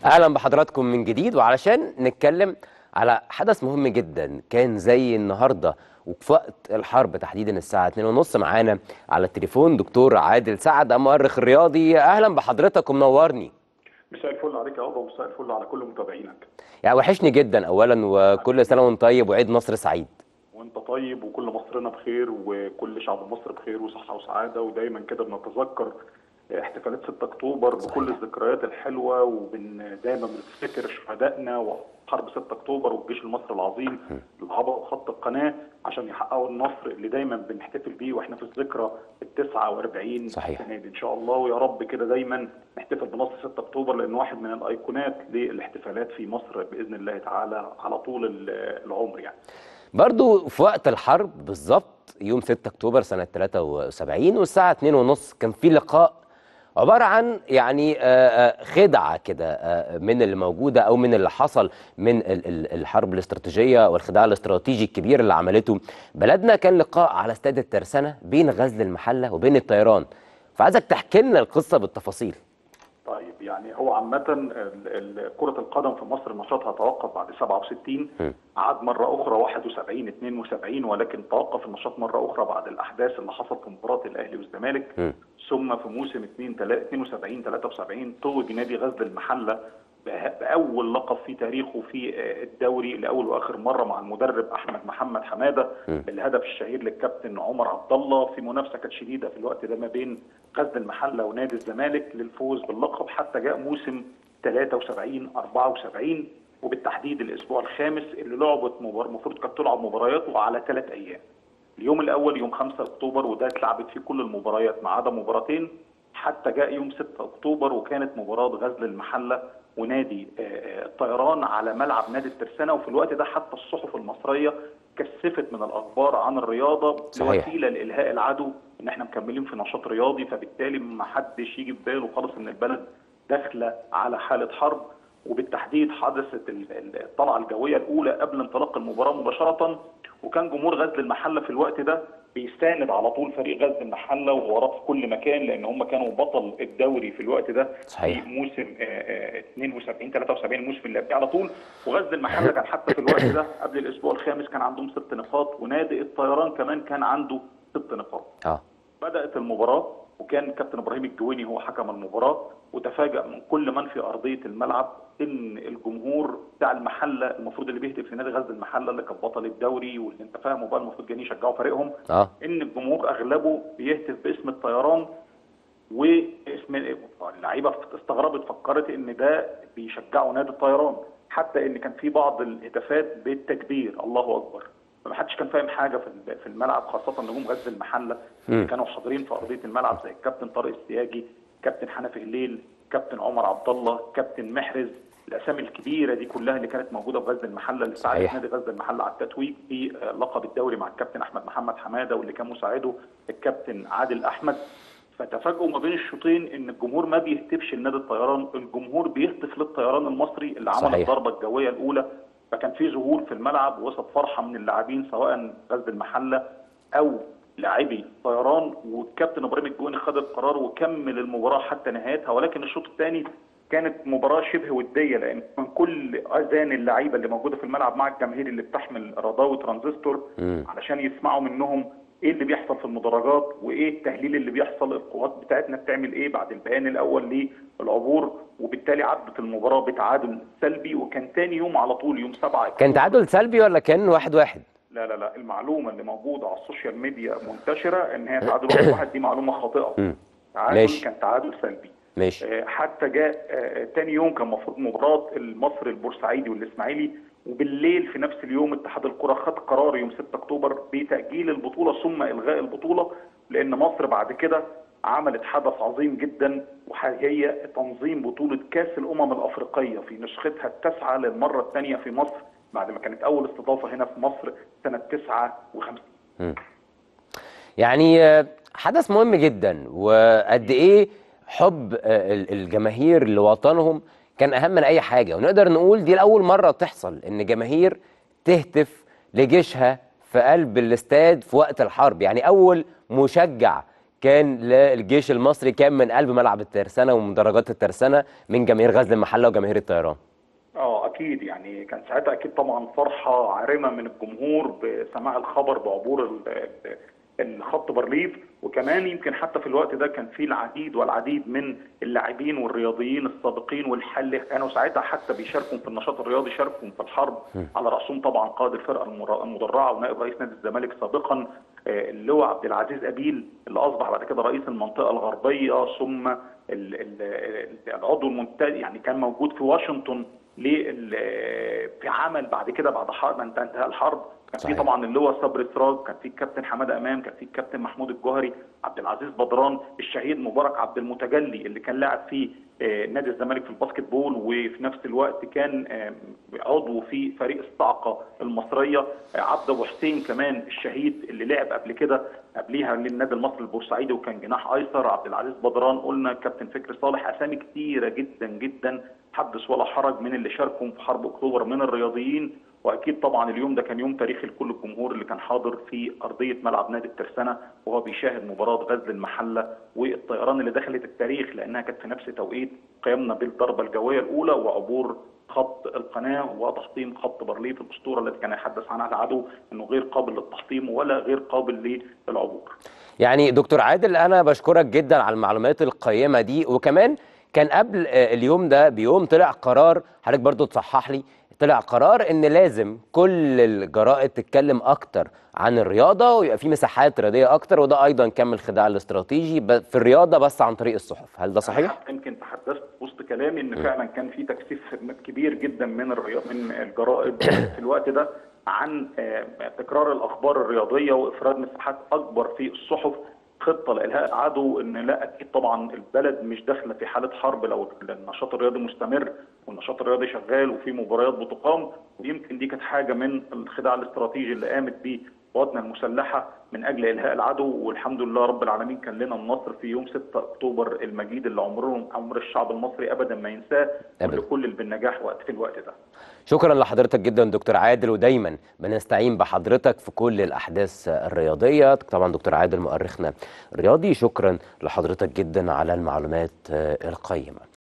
اهلا بحضراتكم من جديد وعلشان نتكلم على حدث مهم جدا كان زي النهارده وفي وقت الحرب تحديدا الساعه 2:30 معانا على التليفون دكتور عادل سعد المؤرخ الرياضي اهلا بحضرتك ومنورني مساء الفل عليك يا ابا ومساء الفل على كل متابعينك يعني وحشني جدا اولا وكل سنه وانت طيب وعيد مصر سعيد وانت طيب وكل مصرنا بخير وكل شعب مصر بخير وصحه وسعاده ودايما كده بنتذكر احتفالات 6 اكتوبر بكل الذكريات الحلوه وبن دايما بنفتكر شهدائنا وحرب 6 اكتوبر والجيش المصري العظيم اللي عبروا خط القناه عشان يحققوا النصر اللي دايما بنحتفل بيه واحنا في الذكرى ال 49 صحيح. السنه دي ان شاء الله ويا رب كده دايما نحتفل بنصر 6 اكتوبر لانه واحد من الايقونات للاحتفالات في مصر باذن الله تعالى على طول ال- العمر يعني. برضو في وقت الحرب بالظبط يوم 6 اكتوبر سنه 73 والساعه 2:30 كان في لقاء عباره عن يعني آه، آه، خدعه كده آه، من اللي موجوده او من اللي حصل من ال- ال- الحرب الاستراتيجيه والخداع الاستراتيجي الكبير اللي عملته بلدنا كان لقاء على استاد الترسانه بين غزل المحله وبين الطيران فعايزك تحكي لنا القصه بالتفاصيل طيب يعني هو عامة ال- ال- كرة القدم في مصر نشاطها توقف بعد 67 عاد مرة أخرى 71 72 ولكن توقف النشاط مرة أخرى بعد الأحداث اللي حصلت في مباراة الأهلي والزمالك ثم في موسم 2 تلا- 72 73 توج نادي غزل المحلة بأ- بأول لقب في تاريخه في آه، الدوري لأول وآخر مرة مع المدرب أحمد محمد حمادة بالهدف الشهير للكابتن عمر عبد الله في منافسة كانت شديدة في الوقت ده ما بين غزل المحلة ونادي الزمالك للفوز باللقب حتى جاء موسم 73 74 وبالتحديد الأسبوع الخامس اللي لعبت مبار... المفروض كانت تلعب مبارياته على ثلاث أيام اليوم الأول يوم 5 أكتوبر وده اتلعبت فيه كل المباريات ما عدا مباراتين حتى جاء يوم 6 أكتوبر وكانت مباراة غزل المحلة ونادي آه، آه، الطيران على ملعب نادي الترسانة وفي الوقت ده حتى الصحف المصرية كثفت من الأخبار عن الرياضة صحيح. وسيلة لإلهاء العدو إن إحنا مكملين في نشاط رياضي فبالتالي ما حدش يجي في باله خالص إن البلد داخلة على حالة حرب وبالتحديد حدثت ال- ال- الطلعة الجوية الأولى قبل انطلاق المباراة مباشرة وكان جمهور غزل المحلة في الوقت ده بيساند على طول فريق غزل المحلة ووراه في كل مكان لأن هم كانوا بطل الدوري في الوقت ده صحيح. في موسم آه، آه، 72 73 الموسم اللي قبليه على طول وغزل المحله كان حتى في الوقت ده قبل الاسبوع الخامس كان عندهم ست نقاط ونادي الطيران كمان كان عنده ست نقاط اه بدات المباراه وكان كابتن ابراهيم الجويني هو حكم المباراه وتفاجأ من كل من في ارضيه الملعب ان الجمهور بتاع المحله المفروض اللي بيهتف لنادي غزل المحله اللي كان بطل الدوري واللي انت فاهمه بقى المفروض جايين يشجعوا فريقهم اه ان الجمهور اغلبه بيهتف باسم الطيران واسم اللعيبه استغربت فكرت ان ده بيشجعوا نادي الطيران حتى ان كان في بعض الهتافات بالتكبير الله اكبر فما حدش كان فاهم حاجه في ال- في الملعب خاصه نجوم غزل المحله اللي كانوا حاضرين في ارضيه الملعب زي الكابتن طارق السياجي كابتن حنفي هليل كابتن عمر عبد الله كابتن محرز الاسامي الكبيره دي كلها اللي كانت موجوده في غزل المحله اللي ساعدت صحيح. نادي غزل المحله على التتويج في آه، لقب الدوري مع الكابتن احمد محمد حماده واللي كان مساعده الكابتن عادل احمد فتفاجئوا ما بين الشوطين ان الجمهور ما بيهتفش لنادي الطيران الجمهور بيهتف للطيران المصري اللي عمل صحيح. الضربه الجويه الاولى فكان في ذهول في الملعب وسط فرحه من اللاعبين سواء غزل المحله او لاعبي طيران والكابتن ابراهيم الجويني خد القرار وكمل المباراه حتى نهايتها ولكن الشوط الثاني كانت مباراه شبه وديه لان من كل اذان اللعيبه اللي موجوده في الملعب مع الجماهير اللي بتحمل رضاوه ترانزستور علشان يسمعوا منهم ايه اللي بيحصل في المدرجات وايه التهليل اللي بيحصل القوات بتاعتنا بتعمل ايه بعد البيان الاول للعبور وبالتالي عدت المباراه بتعادل سلبي وكان تاني يوم على طول يوم 7 كان تعادل سلبي ولا كان واحد واحد لا لا لا المعلومه اللي موجوده على السوشيال ميديا منتشره ان هي تعادل واحد واحد دي معلومه خاطئه تعادل ماشي. كان تعادل سلبي ماشي آه، حتى جاء آه، تاني يوم كان المفروض مباراه المصري البورسعيدي والاسماعيلي وبالليل في نفس اليوم اتحاد الكره خد قرار يوم 6 اكتوبر بتاجيل البطوله ثم الغاء البطوله لان مصر بعد كده عملت حدث عظيم جدا وهي تنظيم بطوله كاس الامم الافريقيه في نسختها التاسعه للمره الثانيه في مصر بعد ما كانت اول استضافه هنا في مصر سنه 59 يعني آه، حدث مهم جدا وقد ايه حب آه، ال- الجماهير لوطنهم كان اهم من اي حاجه ونقدر نقول دي لاول مره تحصل ان جماهير تهتف لجيشها في قلب الاستاد في وقت الحرب يعني اول مشجع كان للجيش المصري كان من قلب ملعب الترسانه ومدرجات الترسانه من جماهير غزل المحله وجماهير الطيران اه اكيد يعني كان ساعتها اكيد طبعا فرحه عارمه من الجمهور بسماع الخبر بعبور ال- ال- الخط بارليف وكمان يمكن حتى في الوقت ده كان في العديد والعديد من اللاعبين والرياضيين السابقين والحل كانوا ساعتها حتى بيشاركوا في النشاط الرياضي شاركوا في الحرب على راسهم طبعا قائد الفرقه المر- المدرعه ونائب رئيس نادي الزمالك سابقا آه، اللواء عبد العزيز ابيل اللي اصبح بعد كده رئيس المنطقه الغربيه ثم ال- ال- ال- العضو المنتدب يعني كان موجود في واشنطن لل- في عمل بعد كده بعد حرب انت انتهى الحرب كان في صحيح. طبعا اللواء صبري سراج كان في الكابتن حماده امام كان في الكابتن محمود الجوهري عبد العزيز بدران الشهيد مبارك عبد المتجلي اللي كان لاعب في آه، نادي الزمالك في الباسكت بول وفي نفس الوقت كان آه، عضو في فريق الصاعقه المصريه آه، عبد ابو حسين كمان الشهيد اللي لعب قبل كده قبليها للنادي المصري البورسعيدي وكان جناح ايسر عبد العزيز بدران قلنا كابتن فكري صالح اسامي كتيره جدا جدا حدث ولا حرج من اللي شاركوا في حرب اكتوبر من الرياضيين واكيد طبعا اليوم ده كان يوم تاريخي لكل الجمهور اللي كان حاضر في ارضيه ملعب نادي الترسانه وهو بيشاهد مباراه غزل المحله والطيران اللي دخلت التاريخ لانها كانت في نفس توقيت قيامنا بالضربه الجويه الاولى وعبور خط القناه وتحطيم خط بارليف الاسطوره التي كان يتحدث عنها العدو انه غير قابل للتحطيم ولا غير قابل للعبور. يعني دكتور عادل انا بشكرك جدا على المعلومات القيمه دي وكمان كان قبل آه، اليوم ده بيوم طلع قرار حضرتك برضو تصحح لي طلع قرار ان لازم كل الجرائد تتكلم اكتر عن الرياضه ويبقى في مساحات رياضيه اكتر وده ايضا كان من الخداع الاستراتيجي ب- في الرياضه بس عن طريق الصحف هل ده صحيح يمكن تحدثت وسط كلامي ان فعلا كان في تكثيف كبير جدا من الرياض من الجرائد في الوقت ده عن آه، تكرار الاخبار الرياضيه وافراد مساحات اكبر في الصحف خطه لالهاء العدو ان لا اكيد طبعا البلد مش داخله في حاله حرب لو النشاط الرياضي مستمر والنشاط الرياضي شغال وفي مباريات بتقام ويمكن دي كانت حاجه من الخداع الاستراتيجي اللي قامت بيه قواتنا المسلحه من اجل الهاء العدو والحمد لله رب العالمين كان لنا النصر في يوم 6 اكتوبر المجيد اللي عمرهم عمر الشعب المصري ابدا ما ينساه أبداً. ولكل اللي بالنجاح وقت في الوقت ده شكرا لحضرتك جدا دكتور عادل ودايما بنستعين بحضرتك في كل الاحداث الرياضيه طبعا دكتور عادل مؤرخنا الرياضي شكرا لحضرتك جدا على المعلومات آه، القيمه